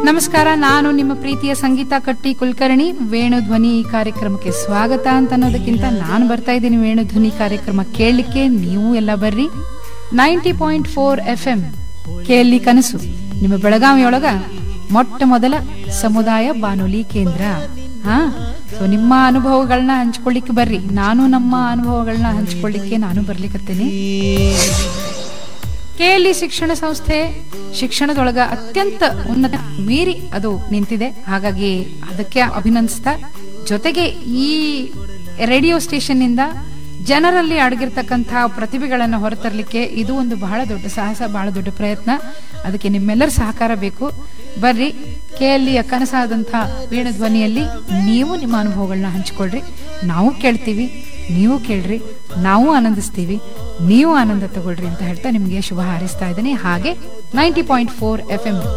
ನಮಸ್ಕಾರ ನಾನು ನಿಮ್ಮ ಪ್ರೀತಿಯ ಸಂಗೀತ ಕಟ್ಟಿ ಕುಲಕರ್ಣಿ ವೇಣು ಧ್ವನಿ ಈ ಕಾರ್ಯಕ್ರಮಕ್ಕೆ ಸ್ವಾಗತ ಅಂತ ಅನ್ನೋದಕ್ಕಿಂತ ನಾನು ಬರ್ತಾ ಇದ್ದೀನಿ ವೇಣು ಧ್ವನಿ ಕಾರ್ಯಕ್ರಮ ಕೇಳಲಿಕ್ಕೆ ನೀವು ಎಲ್ಲ ಬರ್ರಿ ninety point four F M ಕೇಳಿ ಕನಸು ನಿಮ್ಮ ಬೆಳಗಾವಿಯೊಳಗ ಮೊಟ್ಟ ಮೊದಲ ಸಮುದಾಯ ಬಾನುಲಿ ಕೇಂದ್ರ ಹಾ ಸೊ ನಿಮ್ಮ ಅನುಭವಗಳನ್ನ ಹಂಚ್ಕೊಳ್ಳಿಕ್ಕೆ ಬರ್ರಿ ನಾನು ನಮ್ಮ ಅನುಭವಗಳನ್ನ ಹಂಚ್ಕೊಳ್ಳಿಕ್ಕೆ ನಾನು ಬರ್ಲಿಕ್ಕತ್ತೇನೆ ಕೆಎಲ್ಇ ಶಿಕ್ಷಣ ಸಂಸ್ಥೆ ಶಿಕ್ಷಣದೊಳಗ ಅತ್ಯಂತ ಉನ್ನತ ಮೀರಿ ಅದು ನಿಂತಿದೆ ಹಾಗಾಗಿ ಅದಕ್ಕೆ ಅಭಿನಂದಿಸ್ತಾ ಜೊತೆಗೆ ಈ ರೇಡಿಯೋ ಸ್ಟೇಷನ್ ನಿಂದ ಜನರಲ್ಲಿ ಅಡಗಿರ್ತಕ್ಕಂತಹ ಪ್ರತಿಭೆಗಳನ್ನು ಹೊರತರಲಿಕ್ಕೆ ಇದು ಒಂದು ಬಹಳ ದೊಡ್ಡ ಸಾಹಸ ಬಹಳ ದೊಡ್ಡ ಪ್ರಯತ್ನ ಅದಕ್ಕೆ ನಿಮ್ಮೆಲ್ಲರ ಸಹಕಾರ ಬೇಕು ಬರ್ರಿ ಕೆಎಲ್ಇಯ ಕನಸಾದಂತಹ ವೀಣ ಧ್ವನಿಯಲ್ಲಿ ನೀವು ನಿಮ್ಮ ಅನುಭವಗಳನ್ನ ಹಂಚಿಕೊಳ್ರಿ ನಾವು ಕೇಳ್ತೀವಿ ನೀವು ಕೇಳ್ರಿ ನಾವು ಆನಂದಿಸ್ತೀವಿ ನೀವು ಆನಂದ ತಗೊಳ್ರಿ ಅಂತ ಹೇಳ್ತಾ ನಿಮಗೆ ಶುಭ ಹಾರೈಸ್ತಾ ಇದ್ದೀನಿ ಹಾಗೆ ninety point four F M